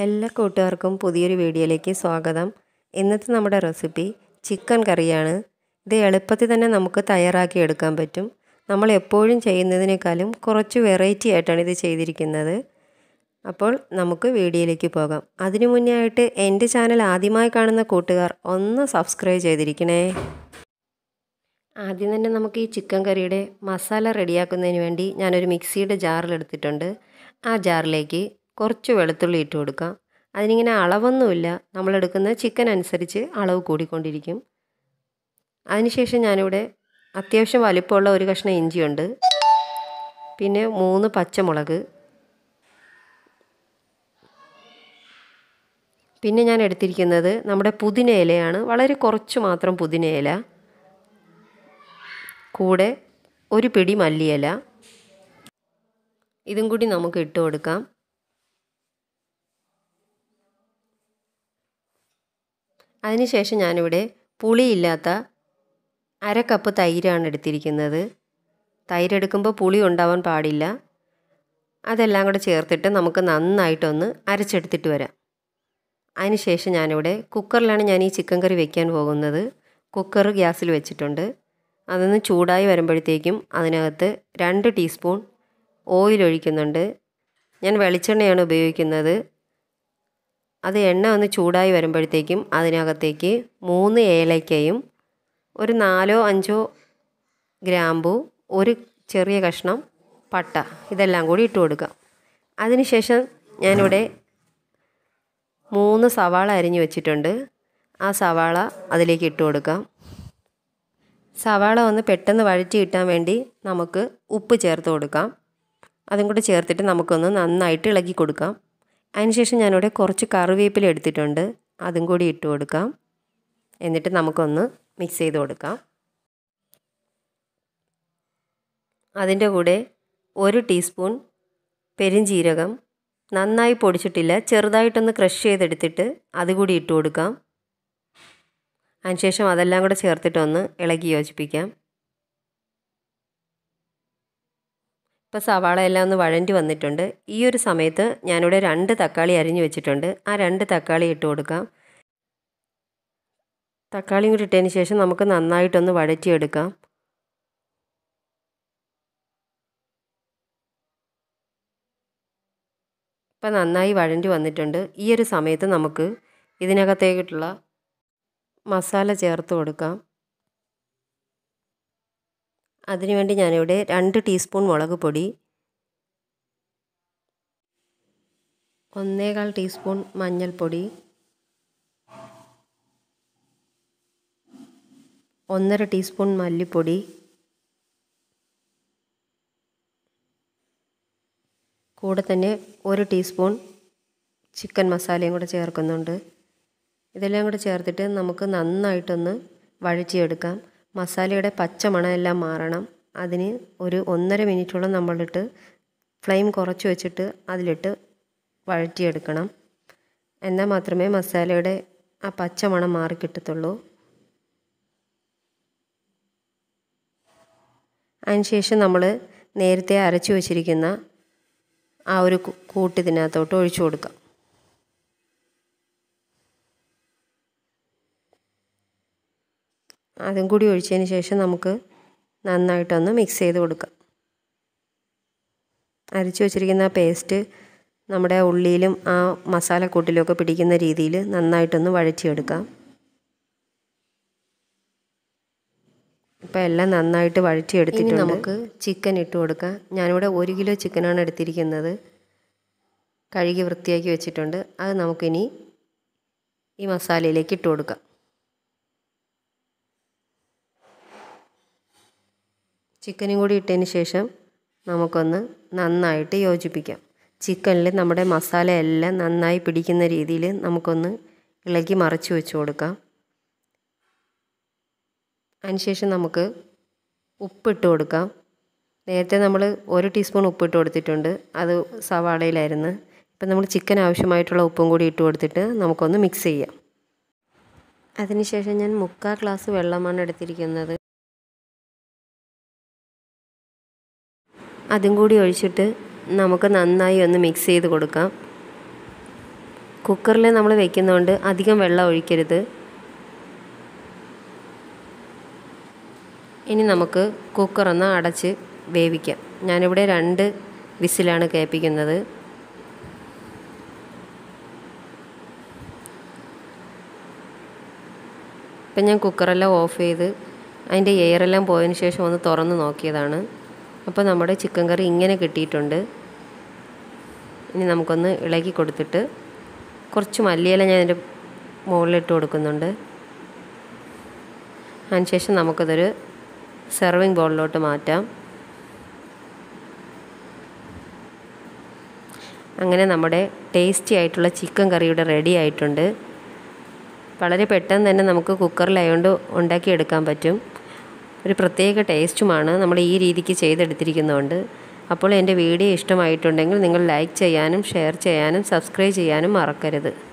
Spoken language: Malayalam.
എല്ലാ കൂട്ടുകാർക്കും പുതിയൊരു വീഡിയോയിലേക്ക് സ്വാഗതം ഇന്നത്തെ നമ്മുടെ റെസിപ്പി ചിക്കൻ കറിയാണ് ഇത് എളുപ്പത്തിൽ തന്നെ നമുക്ക് തയ്യാറാക്കി എടുക്കാൻ പറ്റും നമ്മൾ എപ്പോഴും ചെയ്യുന്നതിനേക്കാളും കുറച്ച് വെറൈറ്റി ആയിട്ടാണ് ഇത് ചെയ്തിരിക്കുന്നത് അപ്പോൾ നമുക്ക് വീഡിയോയിലേക്ക് പോകാം അതിനു മുന്നേ ആയിട്ട് എൻ്റെ ചാനൽ ആദ്യമായി കാണുന്ന കൂട്ടുകാർ ഒന്ന് സബ്സ്ക്രൈബ് ചെയ്തിരിക്കണേ ആദ്യം തന്നെ നമുക്ക് ഈ ചിക്കൻ കറിയുടെ മസാല റെഡിയാക്കുന്നതിന് വേണ്ടി ഞാനൊരു മിക്സിയുടെ ജാറിലെടുത്തിട്ടുണ്ട് ആ ജാറിലേക്ക് കുറച്ച് വെളുത്തുള്ളി ഇട്ട് കൊടുക്കാം അതിനിങ്ങനെ അളവൊന്നുമില്ല നമ്മളെടുക്കുന്ന ചിക്കൻ അനുസരിച്ച് അളവ് കൂടിക്കൊണ്ടിരിക്കും അതിനുശേഷം ഞാനിവിടെ അത്യാവശ്യം വലിപ്പമുള്ള ഒരു കഷ്ണം ഇഞ്ചിയുണ്ട് പിന്നെ മൂന്ന് പച്ചമുളക് പിന്നെ ഞാൻ എടുത്തിരിക്കുന്നത് നമ്മുടെ പുതിന ഇലയാണ് വളരെ കുറച്ച് മാത്രം പുതിന ഇല കൂടെ ഒരു പിടി മല്ലിയില ഇതും കൂടി നമുക്ക് ഇട്ട് കൊടുക്കാം അതിനുശേഷം ഞാനിവിടെ പുളിയില്ലാത്ത അര കപ്പ് തൈരാണ് എടുത്തിരിക്കുന്നത് തൈര് എടുക്കുമ്പോൾ പുളി ഉണ്ടാവാൻ പാടില്ല അതെല്ലാം കൂടെ ചേർത്തിട്ട് നമുക്ക് നന്നായിട്ടൊന്ന് അരച്ചെടുത്തിട്ട് വരാം അതിനുശേഷം ഞാനിവിടെ കുക്കറിലാണ് ഞാൻ ഈ ചിക്കൻ കറി വെക്കാൻ പോകുന്നത് കുക്കർ ഗ്യാസിൽ വെച്ചിട്ടുണ്ട് അതൊന്ന് ചൂടായി വരുമ്പോഴത്തേക്കും അതിനകത്ത് രണ്ട് ടീസ്പൂൺ ഓയിൽ ഒഴിക്കുന്നുണ്ട് ഞാൻ വെളിച്ചെണ്ണയാണ് ഉപയോഗിക്കുന്നത് അത് എണ്ണ ഒന്ന് ചൂടായി വരുമ്പോഴത്തേക്കും അതിനകത്തേക്ക് മൂന്ന് ഏലക്കയും ഒരു നാലോ അഞ്ചോ ഗ്രാമ്പു ഒരു ചെറിയ കഷ്ണം പട്ട ഇതെല്ലാം കൂടി ഇട്ട് കൊടുക്കാം അതിനുശേഷം ഞാനിവിടെ മൂന്ന് സവാള അരിഞ്ഞു വെച്ചിട്ടുണ്ട് ആ സവാള അതിലേക്ക് ഇട്ട് കൊടുക്കാം സവാള ഒന്ന് പെട്ടെന്ന് വഴറ്റി കിട്ടാൻ വേണ്ടി നമുക്ക് ഉപ്പ് ചേർത്ത് കൊടുക്കാം അതും കൂടി ചേർത്തിട്ട് നമുക്കൊന്ന് നന്നായിട്ട് ഇളക്കി കൊടുക്കാം അതിനുശേഷം ഞാനിവിടെ കുറച്ച് കറിവേപ്പില എടുത്തിട്ടുണ്ട് അതും കൂടി ഇട്ട് കൊടുക്കാം എന്നിട്ട് നമുക്കൊന്ന് മിക്സ് ചെയ്ത് കൊടുക്കാം അതിൻ്റെ കൂടെ ഒരു ടീസ്പൂൺ പെരിഞ്ജീരകം നന്നായി പൊടിച്ചിട്ടില്ല ചെറുതായിട്ടൊന്ന് ക്രഷ് ചെയ്തെടുത്തിട്ട് അതുകൂടി ഇട്ട് കൊടുക്കാം അതിനുശേഷം അതെല്ലാം കൂടെ ചേർത്തിട്ടൊന്ന് ഇളക്കി യോജിപ്പിക്കാം ഇപ്പോൾ സവാള എല്ലാം ഒന്ന് വഴണ്ടി വന്നിട്ടുണ്ട് ഈ ഒരു സമയത്ത് ഞാനിവിടെ രണ്ട് തക്കാളി അരിഞ്ഞു വെച്ചിട്ടുണ്ട് ആ രണ്ട് തക്കാളി ഇട്ട് കൊടുക്കാം തക്കാളിയും കൂടി ഇട്ടതിന് ശേഷം നമുക്ക് നന്നായിട്ടൊന്ന് വഴറ്റിയെടുക്കാം ഇപ്പം നന്നായി വഴണ്ടി വന്നിട്ടുണ്ട് ഈ ഒരു സമയത്ത് നമുക്ക് ഇതിനകത്തേക്കിട്ടുള്ള മസാല ചേർത്ത് കൊടുക്കാം അതിനുവേണ്ടി ഞാനിവിടെ രണ്ട് ടീസ്പൂൺ മുളക് പൊടി ഒന്നേകാൽ ടീസ്പൂൺ മഞ്ഞൾപ്പൊടി ഒന്നര ടീസ്പൂൺ മല്ലിപ്പൊടി കൂടെ തന്നെ ഒരു ടീസ്പൂൺ ചിക്കൻ മസാലയും കൂടെ ചേർക്കുന്നുണ്ട് ഇതെല്ലാം കൂടെ ചേർത്തിട്ട് നമുക്ക് നന്നായിട്ടൊന്ന് വഴറ്റിയെടുക്കാം മസാലയുടെ പച്ച മണമെല്ലാം മാറണം അതിന് ഒരു ഒന്നര മിനിറ്റോളം നമ്മളിട്ട് ഫ്ലെയിം കുറച്ച് വെച്ചിട്ട് അതിലിട്ട് വഴറ്റിയെടുക്കണം എന്നാൽ മാത്രമേ മസാലയുടെ ആ പച്ച മണം മാറി കിട്ടത്തുള്ളൂ അതിനുശേഷം നമ്മൾ നേരത്തെ അരച്ചു വച്ചിരിക്കുന്ന ആ ഒരു കൂട്ട് ഇതിനകത്തോട്ട് ഒഴിച്ചു കൊടുക്കാം അതും കൂടി ഒഴിച്ചതിന് ശേഷം നമുക്ക് നന്നായിട്ടൊന്ന് മിക്സ് ചെയ്ത് കൊടുക്കാം അരച്ചു വച്ചിരിക്കുന്ന പേസ്റ്റ് നമ്മുടെ ഉള്ളിയിലും ആ മസാലക്കൂട്ടിലുമൊക്കെ പിടിക്കുന്ന രീതിയിൽ നന്നായിട്ടൊന്ന് വഴറ്റിയെടുക്കാം ഇപ്പോൾ എല്ലാം നന്നായിട്ട് വഴറ്റിയെടുത്തിട്ട് നമുക്ക് ചിക്കൻ ഇട്ട് കൊടുക്കാം ഞാനിവിടെ ഒരു കിലോ ചിക്കനാണ് എടുത്തിരിക്കുന്നത് കഴുകി വൃത്തിയാക്കി വെച്ചിട്ടുണ്ട് അത് നമുക്കിനി ഈ മസാലയിലേക്ക് ഇട്ട് കൊടുക്കാം ചിക്കനും കൂടി ഇട്ടതിന് ശേഷം നമുക്കൊന്ന് നന്നായിട്ട് യോജിപ്പിക്കാം ചിക്കനിൽ നമ്മുടെ മസാല എല്ലാം നന്നായി പിടിക്കുന്ന രീതിയിൽ നമുക്കൊന്ന് ഇളക്കി മറിച്ച് വെച്ച് കൊടുക്കാം അതിനുശേഷം നമുക്ക് ഉപ്പിട്ട് കൊടുക്കാം നേരത്തെ നമ്മൾ ഒരു ടീസ്പൂൺ ഉപ്പിട്ട് കൊടുത്തിട്ടുണ്ട് അത് സവാളയിലായിരുന്നു ഇപ്പം നമ്മൾ ചിക്കൻ ആവശ്യമായിട്ടുള്ള ഉപ്പും കൂടി ഇട്ട് കൊടുത്തിട്ട് നമുക്കൊന്ന് മിക്സ് ചെയ്യാം അതിനുശേഷം ഞാൻ മുക്കാൽ ഗ്ലാസ് വെള്ളമാണ് എടുത്തിരിക്കുന്നത് അതും കൂടി ഒഴിച്ചിട്ട് നമുക്ക് നന്നായി ഒന്ന് മിക്സ് ചെയ്ത് കൊടുക്കാം കുക്കറിൽ നമ്മൾ വെക്കുന്നതുകൊണ്ട് അധികം വെള്ളം ഒഴിക്കരുത് ഇനി നമുക്ക് കുക്കറൊന്ന് അടച്ച് വേവിക്കാം ഞാനിവിടെ രണ്ട് വിസിലാണ് കേൾപ്പിക്കുന്നത് ഇപ്പം ഞാൻ കുക്കറെല്ലാം ഓഫ് ചെയ്ത് അതിൻ്റെ എയറെല്ലാം പോയതിന് ശേഷം ഒന്ന് തുറന്ന് നോക്കിയതാണ് അപ്പോൾ നമ്മുടെ ചിക്കൻ കറി ഇങ്ങനെ കിട്ടിയിട്ടുണ്ട് ഇനി നമുക്കൊന്ന് ഇളക്കി കൊടുത്തിട്ട് കുറച്ച് മല്ലിയില ഞാൻ അതിൻ്റെ മുകളിലിട്ട് കൊടുക്കുന്നുണ്ട് അതിനുശേഷം നമുക്കതൊരു സെർവിങ് ബൗളിലോട്ട് മാറ്റാം അങ്ങനെ നമ്മുടെ ടേസ്റ്റി ആയിട്ടുള്ള ചിക്കൻ കറി ഇവിടെ റെഡി ആയിട്ടുണ്ട് വളരെ പെട്ടെന്ന് തന്നെ നമുക്ക് കുക്കറിലായതുകൊണ്ട് ഉണ്ടാക്കിയെടുക്കാൻ പറ്റും ഒരു പ്രത്യേക ടേസ്റ്റുമാണ് നമ്മൾ ഈ രീതിക്ക് ചെയ്തെടുത്തിരിക്കുന്നതുകൊണ്ട് അപ്പോൾ എൻ്റെ വീഡിയോ ഇഷ്ടമായിട്ടുണ്ടെങ്കിൽ നിങ്ങൾ ലൈക്ക് ചെയ്യാനും ഷെയർ ചെയ്യാനും സബ്സ്ക്രൈബ് ചെയ്യാനും മറക്കരുത്